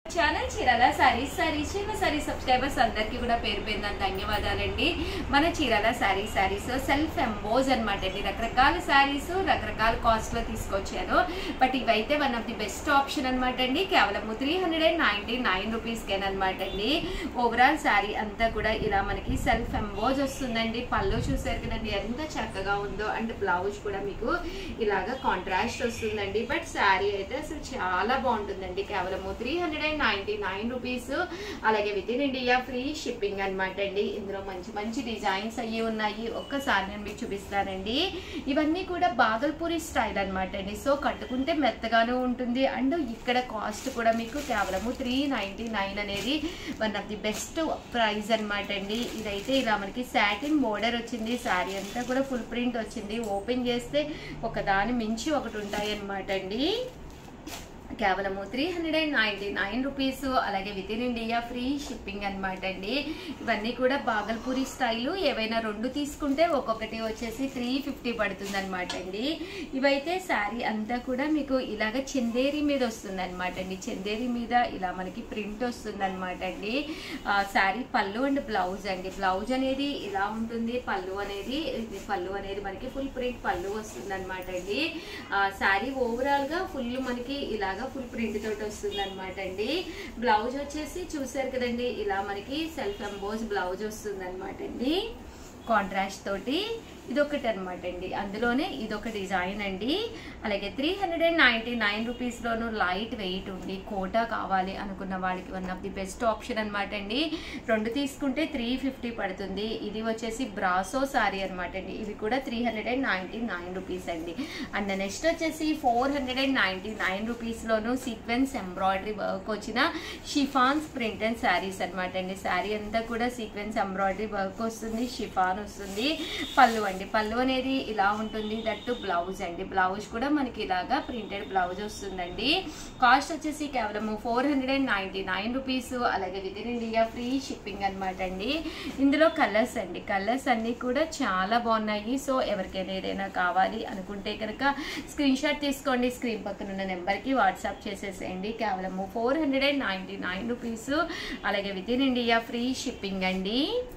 channel Chirala saris saris చిన్న sorry subscribers అందరికీ కూడా పేరు పేరున ధన్యవాదాలండి మన చీరాల సారీ సారీస్ సెల్ఫ్ ఎంబోజ్ అనమాట అండి రకరకాల సారీస్ రకరకాల కాస్ట్ లో తీసుకొచ్చాను బట్ ఇవైతే one of the best option అనమాట అండి కేవలం three hundred and ninety nine rupees అనమాట అండి ఓవరాల్ శారీ అంతా కూడా ఇలా మనకి సెల్ఫ్ ఎంబోజ్ వస్తుందండి పళ్ళు చూసారు కదండి ఎంత చక్కగా ఉందో అండ్ బ్లౌజ్ కూడా మీకు ఇలాగా కాంట్రాస్ట్ వస్తుందండి బట్ శారీ అయితే అసలు చాలా బాగుంటుందండి కేవలం three hundred and ninety nine rupees అలాగే with in India free shipping అనమాట అండి ఇందులో మంచి మంచి డిజైన్స్ అయ్యి ఉన్నాయి ఒక్కసారి నేను మీకు చూపిస్తానండి ఇవన్నీ కూడా బాగల్పూరి స్టైల్ అనమాట అండి సో కట్టుకుంటే మెత్తగానే ఉంటుంది అండ్ ఇక్కడ కాస్ట్ కూడా మీకు కేవలము త్రీ నైన్టీ నైన్ అనేది one of the best price అనమాట అండి ఇదైతే ఇలా మనకి సాటిన్ బోర్డర్ వచ్చింది శారీ అంతా కూడా ఫుల్ ప్రింట్ వచ్చింది ఓపెన్ చేస్తే ఒక దాని మించి ఒకటి ఉంటాయి అనమాట అండి కేవలము three hundred and ninety nine rupees అలాగే with in India free shipping అనమాట అండి ఇవన్నీ కూడా బాగల్పూరి స్టైలు ఏవైనా రెండు తీసుకుంటే ఒక్కొక్కటి వచ్చేసి త్రీ ఫిఫ్టీ పడుతుంది అనమాట అండి ఇవైతే శారీ అంతా కూడా మీకు ఇలాగ చందేరి మీద వస్తుంది అనమాట అండి చందేరి మీద ఇలా మనకి ప్రింట్ వస్తుంది అనమాట అండి శారీ పళ్ళు అండ్ బ్లౌజ్ అండి బ్లౌజ్ అనేది ఇలా ఉంటుంది పళ్ళు అనేది ఇది పళ్ళు అనేది మనకి ఫుల్ ప్రింట్ పళ్ళు వస్తుంది అనమాట అండి శారీ ఓవరాల్ గా ఫుల్ మనకి ఇలాగా ఫుల్ ప్రింట్ తోటి వస్తుంది అనమాట అండి బ్లౌజ్ వచ్చేసి చూసారు కదండి ఇలా మనకి సెల్ఫ్ ఎంబోజ్ బ్లౌజ్ వస్తుంది అనమాట అండి కాంట్రాస్ట్ తోటి ఇదొకటి అనమాట అండి అందులోనే ఇదొక డిజైన్ అండి అలాగే three hundred and ninety nine రూపీస్లోను లైట్ వెయిట్ ఉండి కోటా కావాలి అనుకున్న వాళ్ళకి one of the best option అనమాట అండి రెండు తీసుకుంటే త్రీ ఫిఫ్టీ పడుతుంది ఇది వచ్చేసి బ్రాసో సారీ అనమాట అండి ఇవి కూడా three hundred and ninety nine rupees అండి అండ్ నెక్స్ట్ వచ్చేసి four hundred and ninety nine రూపీస్లోను సీక్వెన్స్ ఎంబ్రాయిడరీ వర్క్ వచ్చిన షిఫాన్స్ ప్రింట్ అండ్ శారీస్ అనమాట అండి శారీ అంతా కూడా సీక్వెన్స్ ఎంబ్రాయిడరీ వర్క్ వస్తుంది షిఫాన్ వస్తుంది పళ్ళు అండి పళ్ళు అనేది ఇలా ఉంటుంది దట్టు బ్లౌజ్ అండి బ్లౌజ్ కూడా మనకి ఇలాగా ప్రింటెడ్ బ్లౌజ్ వస్తుందండి కాస్ట్ వచ్చేసి కేవలం four hundred and ninety nine rupees అలాగే with in India free shipping అనమాట అండి ఇందులో కలర్స్ అండి కలర్స్ అన్నీ కూడా చాలా బాగున్నాయి సో ఎవరికైనా ఏదైనా కావాలి అనుకుంటే కనుక స్క్రీన్ షాట్ తీసుకోండి స్క్రీన్ పక్కన ఉన్న నెంబర్కి వాట్సాప్ చేసేసేయండి కేవలం four hundred and ninety nine rupees అలాగే with in India free shipping అండి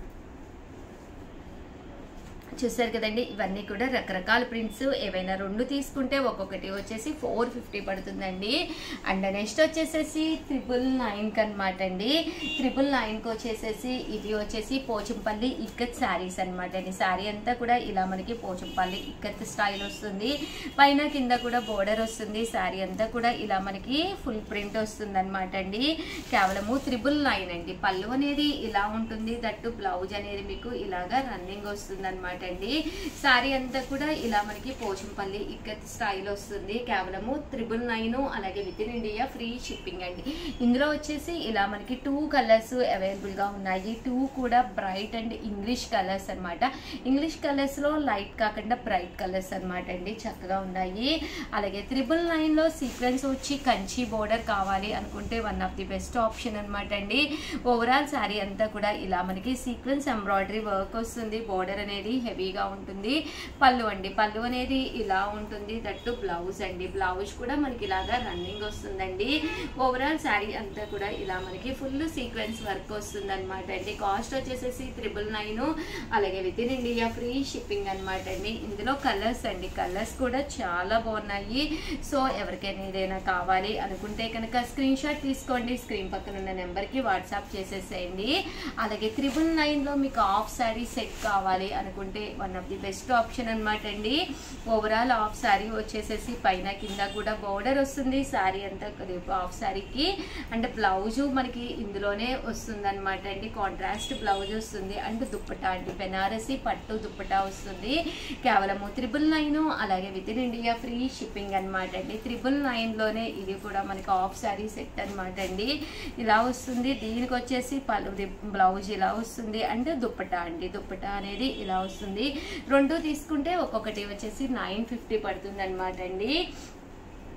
చూసారు కదండి ఇవన్నీ కూడా రకరకాల ప్రింట్స్ ఏవైనా రెండు తీసుకుంటే ఒక్కొక్కటి వచ్చేసి ఫోర్ ఫిఫ్టీ పడుతుందండి అండ్ నెక్స్ట్ వచ్చేసేసి త్రిపుల్ నైన్కి అనమాట అండి త్రిపుల్ నైన్కి వచ్చేసేసి ఇది వచ్చేసి పోచంపల్లి ఇక్కత్ శారీస్ అనమాట అండి శారీ అంతా కూడా ఇలా మనకి పోచంపల్లి ఇక్కత్ స్టైల్ వస్తుంది పైన కింద కూడా బోర్డర్ వస్తుంది శారీ అంతా కూడా ఇలా మనకి ఫుల్ ప్రింట్ వస్తుంది అనమాట అండి కేవలము త్రిబుల్ నైన్ అండి పళ్ళు అనేది ఇలా ఉంటుంది దట్టు బ్లౌజ్ అనేది మీకు ఇలాగా రన్నింగ్ వస్తుంది అనమాట అండి శారీ అంతా కూడా ఇలా మనకి పోచంపల్లి ఇక్కత్ స్టైల్ వస్తుంది కేవలము త్రిబుల్ నైన్ అలాగే with in India free shipping అండి ఇందులో వచ్చేసి ఇలా మనకి టూ కలర్స్ అవైలబుల్గా ఉన్నాయి టూ కూడా బ్రైట్ అండ్ ఇంగ్లీష్ కలర్స్ అనమాట ఇంగ్లీష్ కలర్స్లో లైట్ కాకుండా బ్రైట్ కలర్స్ అనమాట అండి చక్కగా ఉన్నాయి అలాగే త్రిబుల్ నైన్లో సీక్వెన్స్ వచ్చి కంచి బోర్డర్ కావాలి అనుకుంటే one of the best option అనమాట అండి ఓవరాల్ శారీ అంతా కూడా ఇలా మనకి సీక్వెన్స్ ఎంబ్రాయిడరీ వర్క్ వస్తుంది బోర్డర్ అనేది హెవీగా ఉంటుంది పళ్ళు అండి పళ్ళు అనేది ఇలా ఉంటుంది దట్టు బ్లౌజ్ అండి బ్లౌజ్ కూడా మనకి ఇలాగా రన్నింగ్ వస్తుందండి ఓవరాల్ శారీ అంతా కూడా ఇలా మనకి ఫుల్ సీక్వెన్స్ వర్క్ వస్తుంది అనమాట అండి కాస్ట్ వచ్చేసేసి త్రిబుల్ నైన్ అలాగే with in India free shipping అనమాట అండి ఇందులో కలర్స్ అండి కలర్స్ కూడా చాలా బాగున్నాయి సో ఎవరికైనా ఏదైనా కావాలి అనుకుంటే కనుక స్క్రీన్ షాట్ తీసుకోండి స్క్రీన్ పక్కన ఉన్న నెంబర్కి వాట్సాప్ చేసేసేయండి అలాగే త్రిబుల్ నైన్లో మీకు హాఫ్ శారీ సెట్ కావాలి అనుకుంటే one of the best option అనమాట అండి ఓవరాల్ హాఫ్ శారీ వచ్చేసేసి పైన కింద కూడా బోర్డర్ వస్తుంది శారీ అంతా హాఫ్ శారీకి అండ్ బ్లౌజు మనకి ఇందులోనే వస్తుంది అనమాట అండి కాంట్రాస్ట్ బ్లౌజ్ వస్తుంది అండ్ దుప్పటా అండి బెనారసి పట్టు దుప్పటా వస్తుంది కేవలము త్రిబుల్ నైన్ అలాగే with in India free shipping అనమాట అండి త్రిబుల్ నైన్లోనే ఇది కూడా మనకి హాఫ్ శారీ సెట్ అనమాట అండి ఇలా వస్తుంది దీనికి వచ్చేసి పలు బ్లౌజ్ ఇలా వస్తుంది అండ్ దుప్పటా అండి దుప్పటా అనేది ఇలా వస్తుంది రెండు తీసుకుంటే ఒక్కొక్కటి వచ్చేసి నైన్ ఫిఫ్టీ పడుతుంది అనమాట అండి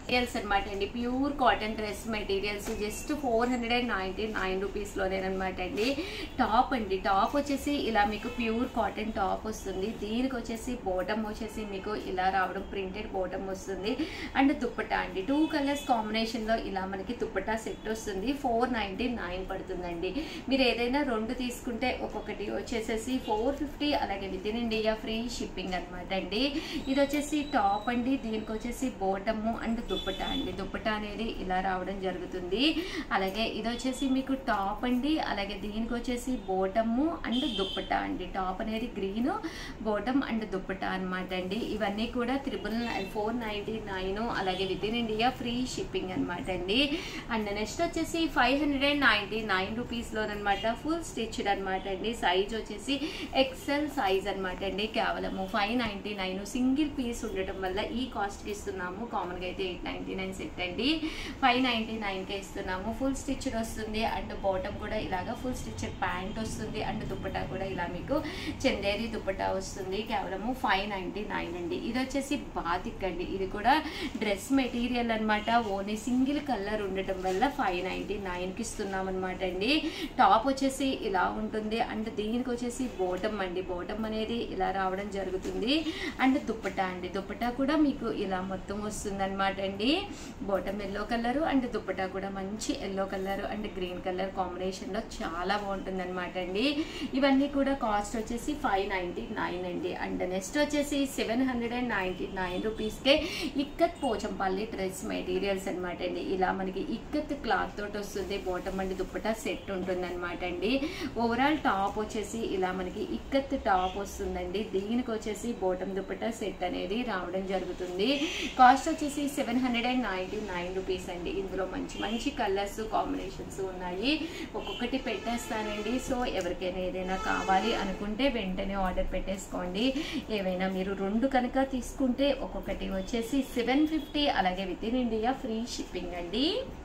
మెటీరియల్స్ అనమాట అండి pure cotton dress materials just four hundred and ninety nine రూపీస్లోనేనమాట అండి టాప్ అండి టాప్ వచ్చేసి ఇలా మీకు ప్యూర్ కాటన్ టాప్ వస్తుంది దీనికి వచ్చేసి బోటమ్ వచ్చేసి మీకు ఇలా రావడం ప్రింటెడ్ బోటమ్ వస్తుంది అండ్ దుప్పటా అండి టూ కలర్స్ కాంబినేషన్లో ఇలా మనకి దుప్పటా సెట్ వస్తుంది ఫోర్ నైంటీ నైన్ పడుతుందండి మీరు ఏదైనా రెండు తీసుకుంటే ఒక్కొక్కటి వచ్చేసేసి ఫోర్ ఫిఫ్టీ అలాగే with in India free shipping అనమాట అండి ఇది వచ్చేసి టాప్ అండి దీనికి వచ్చేసి బోటము అండ్ దుప్పటా అండి దుప్పటా అనేది ఇలా రావడం జరుగుతుంది అలాగే ఇది వచ్చేసి మీకు టాప్ అండి అలాగే దీనికి వచ్చేసి బోటము అండ్ దుప్పటా అండి టాప్ అనేది గ్రీన్ బోటమ్ అండ్ దుప్పటా అనమాట అండి ఇవన్నీ కూడా త్రిబుల్ ఫోర్ నైంటీ నైన్ అలాగే with in India free shipping అనమాట అండి అండ్ నెక్స్ట్ వచ్చేసి five hundred and ninety nine రూపీస్లోనమాట ఫుల్ స్టిచ్డ్ అనమాట అండి సైజ్ వచ్చేసి ఎక్సెల్ సైజ్ అనమాట అండి కేవలము five ninety nine single piece ఉండటం వల్ల ఈ కాస్ట్కి ఇస్తున్నాము కామన్గా అయితే ఎయిట్ నైంటీ నైన్ సెట్ అండి ఫైవ్ నైంటీ నైన్కే ఇస్తున్నాము ఫుల్ స్టిచ్డ్ వస్తుంది అండ్ బాటమ్ కూడా ఇలాగా ఫుల్ స్టిచ్డ్ ప్యాంట్ వస్తుంది అండ్ దుప్పటా కూడా ఇలా మీకు చందేరి దుప్పటా వస్తుంది కేవలము ఫైవ్ నైంటీ నైన్ అండి ఇది వచ్చేసి బాతిక్ అండి ఇది కూడా డ్రెస్ మెటీరియల్ అనమాట ఓన్లీ సింగిల్ కలర్ ఉండటం వల్ల ఫైవ్ నైంటీ నైన్కి ఇస్తున్నాం అనమాట అండి టాప్ వచ్చేసి ఇలా ఉంటుంది అండ్ దీనికి వచ్చేసి బోటమ్ అండి బోటమ్ అనేది ఇలా రావడం జరుగుతుంది అండ్ దుప్పటా అండి దుప్పటా కూడా మీకు ఇలా మొత్తం వస్తుంది అనమాట అండి bottom yellow colour and dupatta కూడా మంచి yellow colour and green colour కాంబినేషన్లో చాలా బాగుంటుంది అనమాట అండి ఇవన్నీ కూడా కాస్ట్ వచ్చేసి ఫైవ్ నైంటీ నైన్ అండి అండ్ నెక్స్ట్ వచ్చేసి seven hundred and ninety nine రూపీస్కే ఇక్కత్ పోచంపల్లి డ్రెస్ మెటీరియల్స్ అనమాట అండి ఇలా మనకి ఇక్కత్ క్లాత్ తోటి వస్తుంది బాటమ్ అండి దుప్పటా సెట్ ఉంటుంది అనమాట అండి ఓవరాల్ టాప్ వచ్చేసి ఇలా మనకి ఇక్కత్ టాప్ వస్తుందండి దీనికి వచ్చేసి బోటం దుప్పటా సెట్ అనేది రావడం జరుగుతుంది కాస్ట్ వచ్చేసి seven hundred and ninety nine rupees అండి ఇందులో మంచి మంచి కలర్స్ కాంబినేషన్స్ ఉన్నాయి ఒక్కొక్కటి పెట్టేస్తానండి సో ఎవరికైనా ఏదైనా కావాలి అనుకుంటే వెంటనే ఆర్డర్ పెట్టేసుకోండి ఏవైనా మీరు రెండు కనుక తీసుకుంటే ఒక్కొక్కటి వచ్చేసి సెవెన్ ఫిఫ్టీ అలాగే with in India free shipping అండి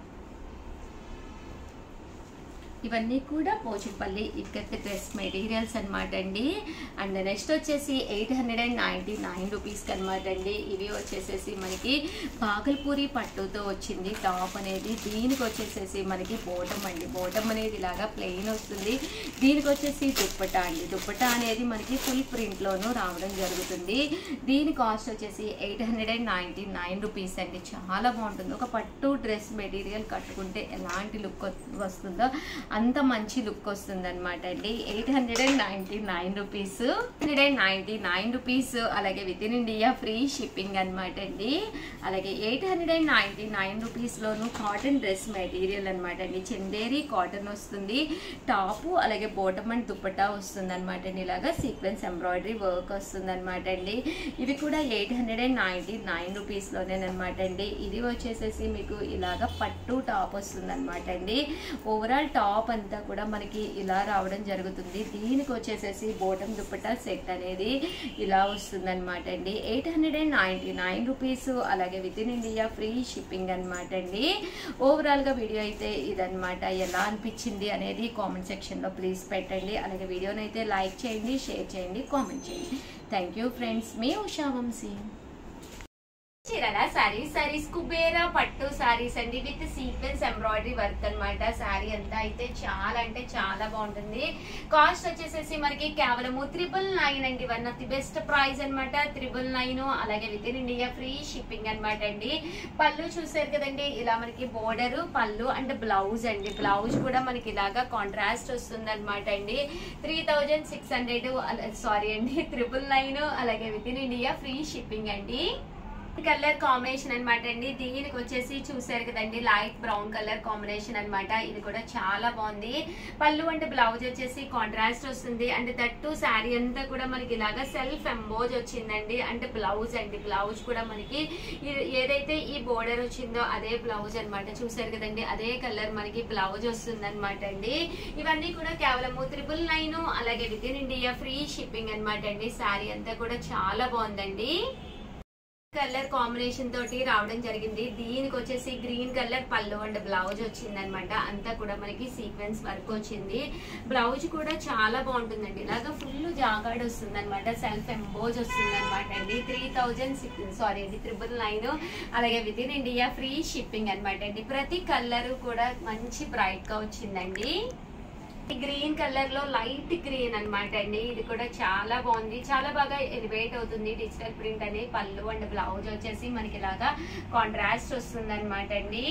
ఇవన్నీ కూడా పోచంపల్లి ఇక్కత్ డ్రెస్ మెటీరియల్స్ అనమాట అండి అండ్ నెక్స్ట్ వచ్చేసి eight hundred and ninety nine రూపీస్కి అనమాట అండి ఇవి వచ్చేసేసి మనకి బాగల్పూరి పట్టుతో వచ్చింది టాప్ అనేది దీనికి వచ్చేసేసి మనకి బోటం అండి బోటం అనేది ఇలాగా ప్లెయిన్ వస్తుంది దీనికి వచ్చేసి దుప్పటా అండి దుప్పటా అనేది మనకి ఫుల్ ప్రింట్లోనూ రావడం జరుగుతుంది దీని కాస్ట్ వచ్చేసి eight hundred and ninety nine rupees అండి చాలా బాగుంటుంది ఒక పట్టు డ్రెస్ మెటీరియల్ కట్టుకుంటే ఎలాంటి లుక్ వస్తుందో అంత మంచి లుక్ వస్తుంది అనమాట అండి eight hundred and ninety nine rupees hundred and ninety nine rupees అలాగే with in India free shipping అనమాట అండి అలాగే eight hundred and ninety nine రూపీస్లోను కాటన్ డ్రెస్ మెటీరియల్ అనమాట అండి చందేరి కాటన్ వస్తుంది టాపు అలాగే బోటమ్ అండ్ దుప్పటా వస్తుంది అనమాట అండి ఇలాగా సీక్వెన్స్ ఎంబ్రాయిడరీ వర్క్ వస్తుంది అనమాట అండి ఇవి కూడా eight hundred and ninety nine రూపీస్లోనేనమాట అండి ఇది వచ్చేసేసి మీకు ఇలాగా పట్టు టాప్ వస్తుంది అనమాట అండి ఓవరాల్ టాప్ అంతా కూడా మనకి ఇలా రావడం జరుగుతుంది దీనికి వచ్చేసేసి బోటం దుప్పటా సెట్ అనేది ఇలా వస్తుంది అనమాట అండి eight hundred and ninety nine rupees అలాగే with in India free shipping అనమాట అండి ఓవరాల్గా వీడియో అయితే ఇదనమాట ఎలా అనిపించింది అనేది కామెంట్ సెక్షన్లో ప్లీజ్ పెట్టండి అలాగే వీడియోని అయితే లైక్ చేయండి షేర్ చేయండి కామెంట్ చేయండి థ్యాంక్ యూ ఫ్రెండ్స్ మీ ఉషా వంశీ చీరల సారీస్ సారీస్ కుబేరా పట్టు సారీస్ అండి విత్ సీక్వెన్స్ ఎంబ్రాయిడరీ వర్క్ అన్నమాట సారీ అంతా అయితే చాలా అంటే చాలా బాగుంటుంది కాస్ట్ వచ్చేసేసి మనకి కేవలము త్రిబుల్ నైన్ అండి one of the best price అన్నమాట త్రిబుల్ నైన్ అలాగే with in India free shipping అన్నమాట అండి పళ్ళు చూసారు కదండి ఇలా మనకి బోర్డర్ పళ్ళు అండ్ బ్లౌజ్ అండి బ్లౌజ్ కూడా మనకి ఇలాగా కాంట్రాస్ట్ వస్తుంది అనమాట అండి three thousand six hundred sorry అండి త్రిబుల్ నైన్ అలాగే with in India free shipping అండి కలర్ కాంబినేషన్ అన్నమాట అండి దీనికి వచ్చేసి చూసారు కదండి లైట్ బ్రౌన్ కలర్ కాంబినేషన్ అన్నమాట ఇది కూడా చాలా బాగుంది పళ్ళు అంటే బ్లౌజ్ వచ్చేసి కాంట్రాస్ట్ వస్తుంది అండ్ దట్టు శారీ అంతా కూడా మనకి ఇలాగా సెల్ఫ్ ఎంబోజ్ వచ్చిందండి అంటే బ్లౌజ్ అండి బ్లౌజ్ కూడా మనకి ఇది- ఏదైతే ఈ బోర్డర్ వచ్చిందో అదే బ్లౌజ్ అన్నమాట చూసారు కదండి అదే కలర్ మనకి బ్లౌజ్ వస్తుంది అనమాట అండి ఇవన్నీ కూడా కేవలం త్రిబుల్ నైన్ అలాగే with in India free shipping అన్నమాట అండి శారీ అంతా కూడా చాలా బాగుందండి కలర్ కాంబినేషన్ తోటి రావడం జరిగింది దీనికి వచ్చేసి గ్రీన్ కలర్ పళ్ళు అండ్ బ్లౌజ్ వచ్చింది అనమాట అంతా కూడా మనకి సీక్వెన్స్ వర్క్ వచ్చింది బ్లౌజ్ కూడా చాలా బాగుంటుందండి ఇలాగా ఫుల్ జాగాడ్ వస్తుంది అనమాట సెల్ఫ్ ఎంబోజ్ వస్తుంది అనమాట అండి త్రీ థౌజండ్ సారీ అండి త్రిబుల్ నైన్ అలాగే with in India free shipping అనమాట అండి ప్రతి కలర్ కూడా మంచి బ్రైట్ గా వచ్చిందండి గ్రీన్ కలర్ లో లైట్ గ్రీన్ అన్నమాట అండి ఇది కూడా చాలా బాగుంది చాలా బాగా ఎలివేట్ అవుతుంది డిజిటల్ ప్రింట్ అని పళ్ళు అండ్ బ్లౌజ్ వచ్చేసి మనకి ఇలాగా కాంట్రాస్ట్ వస్తుంది అనమాట అండి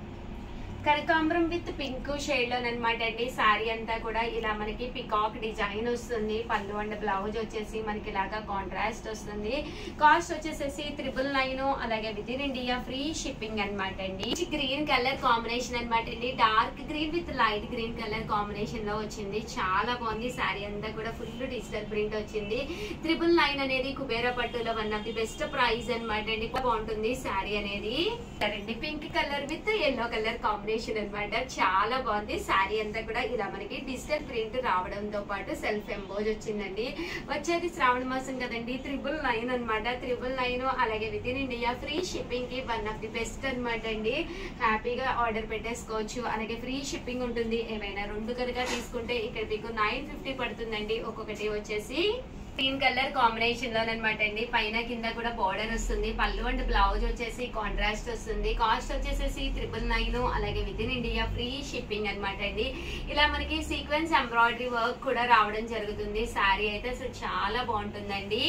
కనకాంబరం విత్ పింక్ షేడ్ లో అనమాట అండి శారీ అంతా కూడా ఇలా మనకి పికాక్ డిజైన్ వస్తుంది పళ్ళు అండ్ బ్లౌజ్ వచ్చేసి మనకి ఇలాగా కాంట్రాస్ట్ వస్తుంది కాస్ట్ వచ్చేసేసి త్రిబుల్ నైన్ అలాగే with in India free shipping అనమాట అండి గ్రీన్ కలర్ కాంబినేషన్ అనమాట అండి dark green with light green colour combination లో వచ్చింది చాలా బాగుంది శారీ అంతా కూడా ఫుల్ డిజిటల్ ప్రింట్ వచ్చింది త్రిబుల్ నైన్ అనేది కుబేర పట్టులో one of the best price అనమాట అండి బాగుంటుంది శారీ అనేది అండి pink colour with yellow colour combination అన్నమాట చాలా బాగుంది శారీ అంతా కూడా ఇలా మనకి డిజిటల్ ప్రింట్ రావడంతో పాటు సెల్ఫ్ ఎంబోజ్ వచ్చిందండి వచ్చేది శ్రావణ మాసం కదండి త్రిబుల్ నైన్ అన్నమాట త్రిబుల్ నైన్ అలాగే with in India free shipping కి వన్ ఆఫ్ ది బెస్ట్ అన్నమాట అండి హ్యాపీగా ఆర్డర్ పెట్టేసుకోవచ్చు అలాగే ఫ్రీ షిప్పింగ్ ఉంటుంది ఏమైనా రెండు కనుక తీసుకుంటే ఇక్కడ మీకు నైన్ ఫిఫ్టీ పడుతుందండి ఒక్కొక్కటి వచ్చేసి గ్రీన్ కలర్ కాంబినేషన్ లో అనమాట అండి పైన కింద కూడా బోర్డర్ వస్తుంది పళ్ళు అండ్ బ్లౌజ్ వచ్చేసి కాంట్రాస్ట్ వస్తుంది కాస్ట్ వచ్చేసేసి ట్రిపుల్ నైన్ అలాగే with in India free shipping అనమాట అండి ఇలా మనకి సీక్వెన్స్ ఎంబ్రాయిడరీ వర్క్ కూడా రావడం జరుగుతుంది శారీ అయితే అసలు చాలా బాగుంటుందండి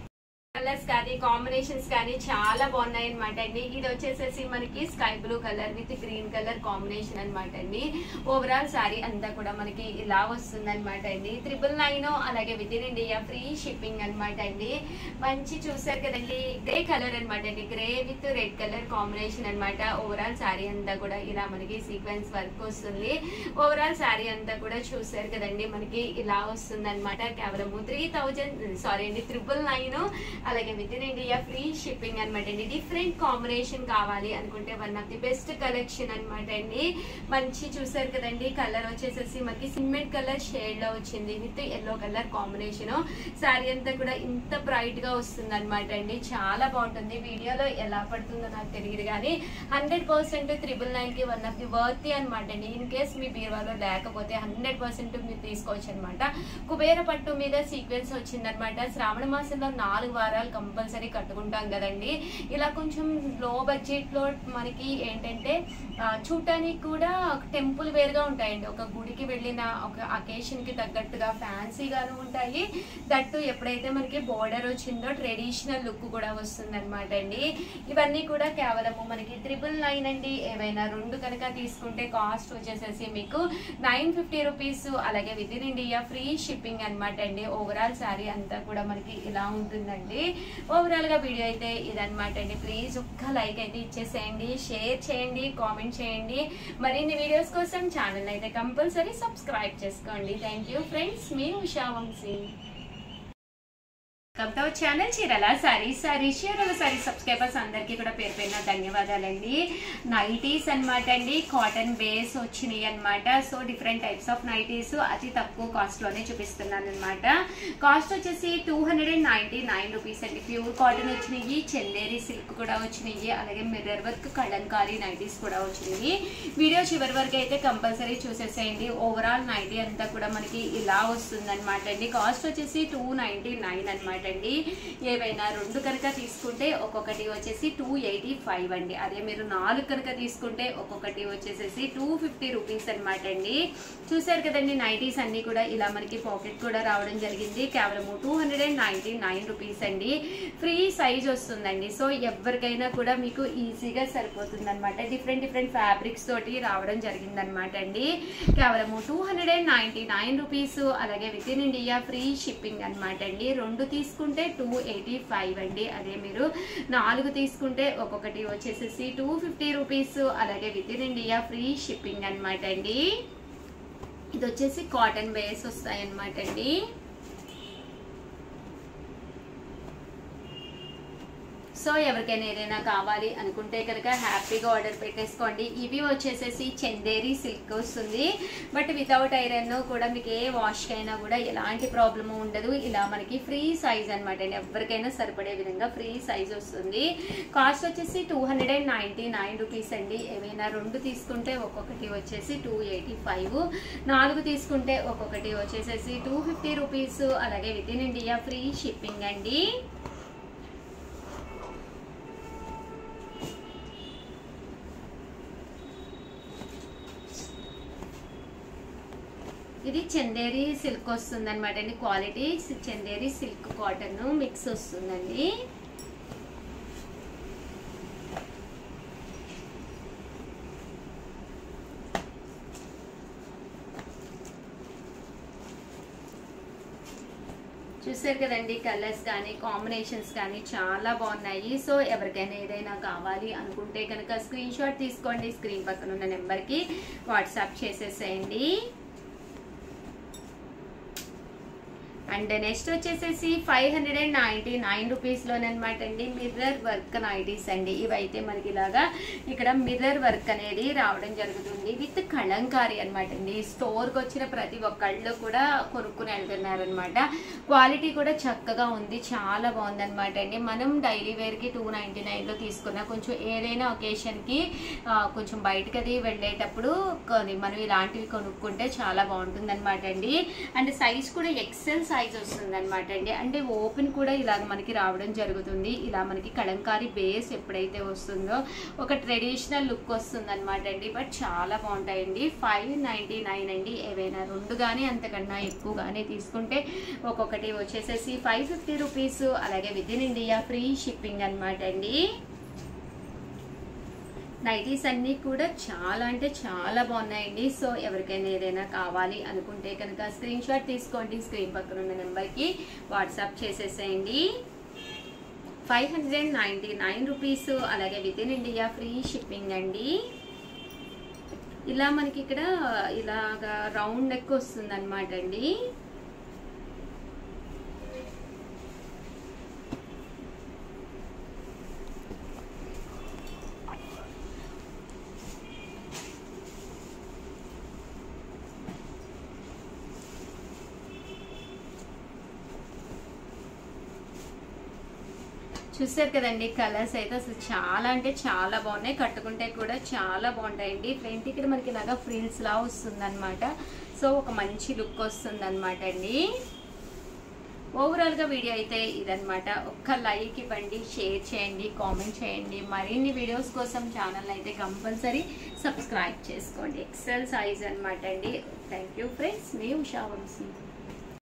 కలర్స్ కానీ కాంబినేషన్స్ కానీ చాలా బాగున్నాయి అనమాట అండి ఇది వచ్చేసేసి మనకి sky blue colour with green colour combination అనమాట అండి ఓవరాల్ సారీ అంతా కూడా మనకి ఇలా వస్తుంది అనమాట అండి త్రిబుల్ నైన్ అలాగే with in India free shipping అనమాట అండి మంచి చూసారు కదండి గ్రే కలర్ అనమాట అండి grey with red colour combination అనమాట ఓవరాల్ సారీ అంతా కూడా ఇలా మనకి సీక్వెన్స్ వర్క్ వస్తుంది ఓవరాల్ సారీ అంతా కూడా చూసారు కదండి మనకి ఇలా వస్తుంది అనమాట కేవలము త్రీ థౌజండ్ సారీ అండి త్రిబుల్ నైన్ అలాగే with in India free shipping అనమాట అండి డిఫరెంట్ కాంబినేషన్ కావాలి అనుకుంటే one of the best collection అనమాట అండి మంచి చూసారు కదండి కలర్ వచ్చేసేసి మనకి సిమెంట్ కలర్ షేడ్ లో వచ్చింది with yellow colour combination sari అంతా కూడా ఇంత బ్రైట్ గా వస్తుంది అనమాట అండి చాలా బాగుంటుంది వీడియోలో ఎలా పడుతుందో నాకు తెలియదు కానీ హండ్రెడ్ పర్సెంట్ త్రిబుల్ నైన్ కి వన్ ఆఫ్ ది వర్తీ అనమాట అండి ఇన్ కేస్ మీ బీరువాలో లేకపోతే హండ్రెడ్ పర్సెంట్ మీరు తీసుకోవచ్చు అనమాట కుబేర పట్టు మీద సీక్వెన్స్ వచ్చిందనమాట శ్రావణ మాసంలో నాలుగు వారాలు కంపల్సరీ కట్టుకుంటాం కదండి ఇలా కొంచెం లో బడ్జెట్ లో మనకి ఏంటంటే ఆ, చూడటానికి కూడా టెంపుల్ వేర్ గా ఉంటాయండి ఒక గుడికి వెళ్ళిన ఒక అకేషన్ కి తగ్గట్టుగా ఫ్యాన్సీగాను ఉంటాయి దట్టు ఎప్పుడైతే మనకి బోర్డర్ వచ్చిందో ట్రెడిషనల్ లుక్ కూడా వస్తుంది అనమాట అండి ఇవన్నీ కూడా కేవలము మనకి త్రిబుల్ నైన్ అండి ఏవైనా రెండు కనుక తీసుకుంటే కాస్ట్ వచ్చేసేసి మీకు నైన్ ఫిఫ్టీ రూపీస్ అలాగే with in India free shipping అనమాట అండి ఓవరాల్ శారీ అంతా కూడా మనకి ఇలా ఉంటుందండి ఓవరాల్ గా వీడియో అయితే ఇదనమాట అండి ప్లీజ్ ఒక్క లైక్ అయితే ఇచ్చేసేయండి షేర్ చేయండి కామెంట్ చేయండి మరిన్ని వీడియోస్ కోసం ఛానల్ అయితే కంపల్సరీ సబ్స్క్రైబ్ చేసుకోండి థ్యాంక్ యూ ఫ్రెండ్స్ మీ Usha Vamshi welcome to channel చీరల సారీ సారీ చీరల సారీ సబ్స్క్రైబర్స్ అందరికీ కూడా పేరు పేరున ధన్యవాదాలండి నైటీస్ అన్నమాట అండి కాటన్ బేస్ వచ్చినాయి అన్నమాట so different types of nighties అతి తక్కువ కాస్ట్ లోనే చూపిస్తున్నాను అనమాట కాస్ట్ వచ్చేసి two hundred and ninety nine rupees అండి ప్యూర్ కాటన్ వచ్చినాయి చందేరి సిల్క్ కూడా వచ్చినాయి అలాగే మిర్రర్ వర్క్ కలంకారీ నైటీస్ కూడా వచ్చినాయి వీడియో చివరి వరకు అయితే కంపల్సరీ చూసేసేయండి ఓవరాల్ నైటీ అంతా కూడా మనకి ఇలా వస్తుంది అనమాట అండి కాస్ట్ వచ్చేసి టూ నైన్టీ నైన్ అనమాట అండి ఏవైనా రెండు కనుక తీసుకుంటే ఒక్కొక్కటి వచ్చేసి టూ ఎయిటీ ఫైవ్ అండి అదే మీరు నాలుగు కనుక తీసుకుంటే ఒక్కొక్కటి వచ్చేసేసి టూ ఫిఫ్టీ రూపీస్ అనమాట అండి చూసారు కదండి నైటీస్ అన్ని కూడా ఇలా మనకి పాకెట్ కూడా రావడం జరిగింది కేవలం two hundred and ninety nine rupees అండి ఫ్రీ సైజ్ వస్తుందండి సో ఎవరికైనా కూడా మీకు ఈజీగా సరిపోతుంది అనమాట డిఫరెంట్ డిఫరెంట్ ఫ్యాబ్రిక్స్ తోటి రావడం జరిగింది అనమాట అండి కేవలము two hundred and ninety nine rupees అలాగే with in India free shipping అనమాట అండి రెండు తీసుకుంటే టూ ఎయిటీ ఫైవ్ అండి అదే మీరు నాలుగు తీసుకుంటే ఒక్కొక్కటి వచ్చేసేసి టూ ఫిఫ్టీ రూపీస్ అలాగే with in India free shipping అనమాట అండి ఇది వచ్చేసి కాటన్ బేస్ వస్తాయి అనమాట అండి సో ఎవరికైనా ఏదైనా కావాలి అనుకుంటే కనుక హ్యాపీగా ఆర్డర్ పెట్టేసుకోండి ఇవి వచ్చేసేసి చందేరి సిల్క్ వస్తుంది బట్ వితౌట్ ఐరన్ కూడా మీకు ఏ వాష్ అయినా కూడా ఎలాంటి ప్రాబ్లమ్ ఉండదు ఇలా మనకి ఫ్రీ సైజ్ అనమాట అండి ఎవరికైనా సరిపడే విధంగా ఫ్రీ సైజ్ వస్తుంది కాస్ట్ వచ్చేసి two hundred and ninety nine rupees అండి ఏమైనా రెండు తీసుకుంటే ఒక్కొక్కటి వచ్చేసి టూ ఎయిటీ ఫైవ్ నాలుగు తీసుకుంటే ఒక్కొక్కటి వచ్చేసేసి టూ ఫిఫ్టీ రూపీస్ అలాగే with in India free shipping అండి ఇది చందేరి సిల్క్ వస్తుంది అనమాట అండి quality Chanderi silk cotton mix వస్తుందండి చూసారు కదండి కలర్స్ కానీ కాంబినేషన్స్ కానీ చాలా బాగున్నాయి సో ఎవరికైనా ఏదైనా కావాలి అనుకుంటే కనుక స్క్రీన్ షాట్ తీసుకోండి స్క్రీన్ పక్కన ఉన్న నెంబర్కి వాట్సాప్ చేసేసేయండి అండ్ నెక్స్ట్ వచ్చేసేసి five hundred and ninety nine రూపీస్లోనమాట అండి మిర్రర్ వర్క్ నైటీస్ అండి ఇవైతే మనకి ఇలాగా ఇక్కడ మిర్రర్ వర్క్ అనేది రావడం జరుగుతుంది విత్ కళంకారీ అనమాట అండి స్టోర్కి వచ్చిన ప్రతి ఒక్కళ్ళు కూడా కొనుక్కుని వెళ్తున్నారనమాట క్వాలిటీ కూడా చక్కగా ఉంది చాలా బాగుందన్నమాట అండి మనం డైలీ వేర్కి టూ నైంటీ నైన్లో తీసుకున్న కొంచెం ఏదైనా ఒకేషన్కి కొంచెం బయటకు అది వెళ్ళేటప్పుడు కొని మనం ఇలాంటివి కొనుక్కుంటే చాలా బాగుంటుంది అనమాట అండి అండ్ సైజ్ కూడా ఎక్సెల్ సైజ్ వస్తుంది అనమాట అండి అంటే ఓపెన్ కూడా ఇలాగ మనకి రావడం జరుగుతుంది ఇలా మనకి కలంకారీ బేస్ ఎప్పుడైతే వస్తుందో ఒక ట్రెడిషనల్ లుక్ వస్తుంది అనమాట అండి బట్ చాలా బాగుంటాయండి ఫైవ్ నైంటీ నైన్ అండి ఏవైనా రెండు కానీ అంతకన్నా ఎక్కువ కానీ తీసుకుంటే ఒక్కొక్కటి వచ్చేసేసి ఫైవ్ ఫిఫ్టీ రూపీస్ అలాగే with in India free shipping అనమాట అండి నైటీస్ అన్నీ కూడా చాలా అంటే చాలా బాగున్నాయండి సో ఎవరికైనా ఏదైనా కావాలి అనుకుంటే కనుక స్క్రీన్ షాట్ తీసుకోండి స్క్రీన్ పక్కన ఉన్న నెంబర్కి వాట్సాప్ చేసేసేయండి five hundred and ninety nine rupees అలాగే with in India free shipping అండి ఇలా మనకి ఇక్కడ ఇలాగా రౌండ్ నెక్ వస్తుంది అనమాట అండి చూసారు కదండి కలర్స్ అయితే అసలు చాలా అంటే చాలా బాగున్నాయి కట్టుకుంటే కూడా చాలా బాగుంటాయండి ఫ్రంట్ ఇక్కడ మనకి ఇలాగా ఫ్రిల్స్ లా వస్తుంది అనమాట సో ఒక మంచి లుక్ వస్తుంది అనమాట అండి ఓవరాల్గా వీడియో అయితే ఇదనమాట ఒక్క లైక్ ఇవ్వండి షేర్ చేయండి కామెంట్ చేయండి మరిన్ని వీడియోస్ కోసం ఛానల్ అయితే కంపల్సరీ సబ్స్క్రైబ్ చేసుకోండి ఎక్సెల్ సైజ్ అనమాట అండి థ్యాంక్ యూ ఫ్రెండ్స్ మీ ఉషా వంశీ